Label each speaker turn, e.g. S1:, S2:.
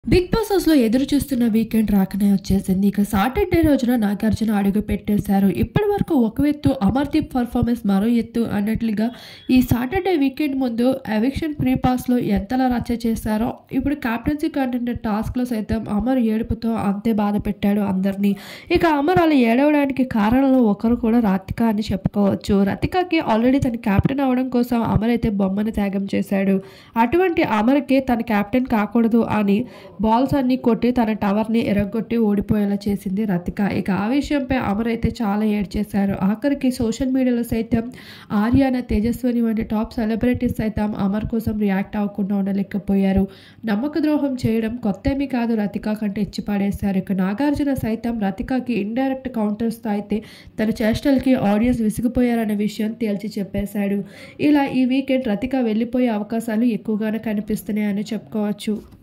S1: big boss హౌస్లో ఎదురు చూస్తున్న వీకెండ్ రాకనే వచ్చేసింది ఇక సాటర్డే రోజున నాగార్జున అడుగు పెట్టేశారు ఇప్పటి వరకు ఒక ఎత్తు అమర్దీప్ పర్ఫార్మెన్స్ మరో ఎత్తు అన్నట్లుగా ఈ సాటర్డే వీకెండ్ ముందు ఎవిక్షన్ ప్రీ పాస్లో ఎంతలా రచ్చ చేశారో ఇప్పుడు క్యాప్టెన్సీ కంటెండర్ టాస్క్లో సైతం అమర్ ఏడుపుతో అంతే బాధ పెట్టాడు అందరినీ ఇక అమర్ అలా ఏడవడానికి కారణంలో ఒకరు కూడా రాతిక అని చెప్పుకోవచ్చు రతికకి ఆల్రెడీ తన కెప్టెన్ అవడం కోసం అమర్ అయితే బొమ్మను త్యాగం చేశాడు అటువంటి అమర్కి తన కెప్టెన్ కాకూడదు అని బాల్స్ అన్ని కొట్టి తన టవర్ని ఎరగొట్టి ఓడిపోయేలా చేసింది రతిక ఇక ఆ విషయంపై అమర్ అయితే చాలా ఏడ్చేశారు ఆఖరికి సోషల్ మీడియాలో సైతం ఆర్యాన తేజస్విని వంటి టాప్ సెలబ్రిటీస్ సైతం అమర్ కోసం రియాక్ట్ అవ్వకుండా ఉండలేకపోయారు నమ్మక ద్రోహం చేయడం కొత్త ఏమీ కాదు రతిక కంటే ఇచ్చి పడేశారు ఇక నాగార్జున సైతం రతికకి ఇండైరెక్ట్ కౌంటర్స్తో అయితే తన చేష్టలకి ఆడియన్స్ విసిగిపోయారనే విషయం తేల్చి చెప్పేశాడు ఇలా ఈ వీకెండ్ రతిక వెళ్ళిపోయే అవకాశాలు ఎక్కువగానే కనిపిస్తున్నాయని చెప్పుకోవచ్చు